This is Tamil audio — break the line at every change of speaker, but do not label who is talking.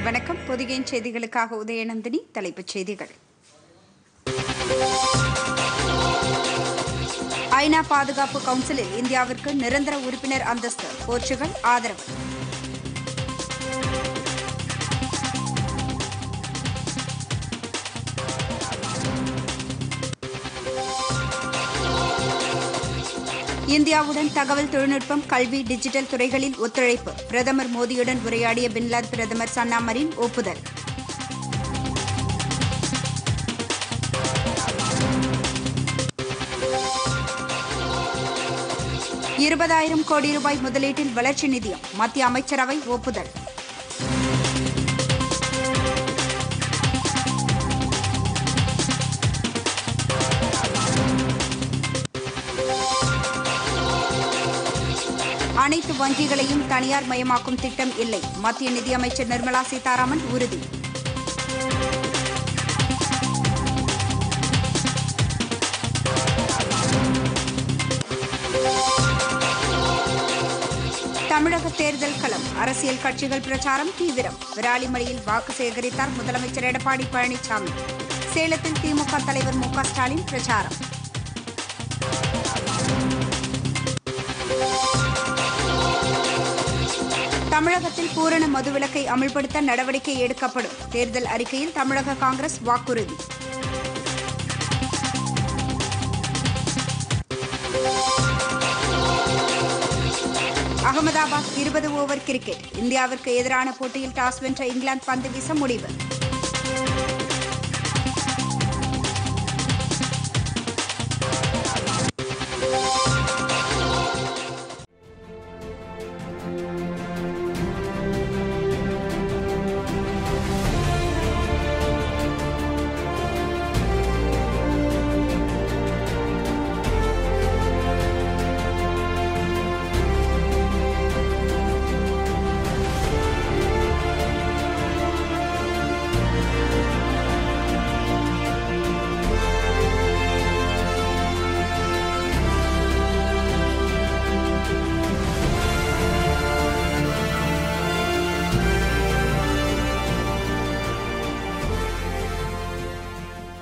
வணக்கம் பொதிகையின் செய்திகளுக்காக உதயநந்தினி தலைப்புச் செய்திகள் ஐநா பாதுகாப்பு கவுன்சிலில் இந்தியாவிற்கு நிரந்தர உறுப்பினர் அந்தஸ்து போர்ச்சுகல் ஆதரவு இந்தியாவுடன் தகவல் தொழில்நுட்பம் கல்வி டிஜிட்டல் துறைகளில் ஒத்துழைப்பு பிரதமர் மோடியுடன் உரையாடிய பின்லாந்து பிரதமர் சன்னா மரின் ஒப்புதல் இருபதாயிரம் கோடி ரூபாய் முதலீட்டில் வளர்ச்சி நிதியம் மத்திய அமைச்சரவை ஒப்புதல் அனைத்து வங்கிகளையும் தனியார் மயமாக்கும் திட்டம் இல்லை மத்திய நிதியமைச்சர் நிர்மலா சீதாராமன் உறுதி தமிழக தேர்தல் களம் அரசியல் கட்சிகள் பிரச்சாரம் தீவிரம் விராலிமலையில் வாக்கு சேகரித்தார் முதலமைச்சர் எடப்பாடி பழனிசாமி சேலத்தில் திமுக தலைவர் மு க ஸ்டாலின் பிரச்சாரம் தமிழகத்தில் பூரண மதுவிலக்கை அமல்படுத்த நடவடிக்கை எடுக்கப்படும் தேர்தல் அறிக்கையில் தமிழக காங்கிரஸ் வாக்குறுதி அகமதாபாத் இருபது ஓவர் கிரிக்கெட் இந்தியாவிற்கு எதிரான போட்டியில் டாஸ் வென்ற இங்கிலாந்து பந்து வீச முடிவு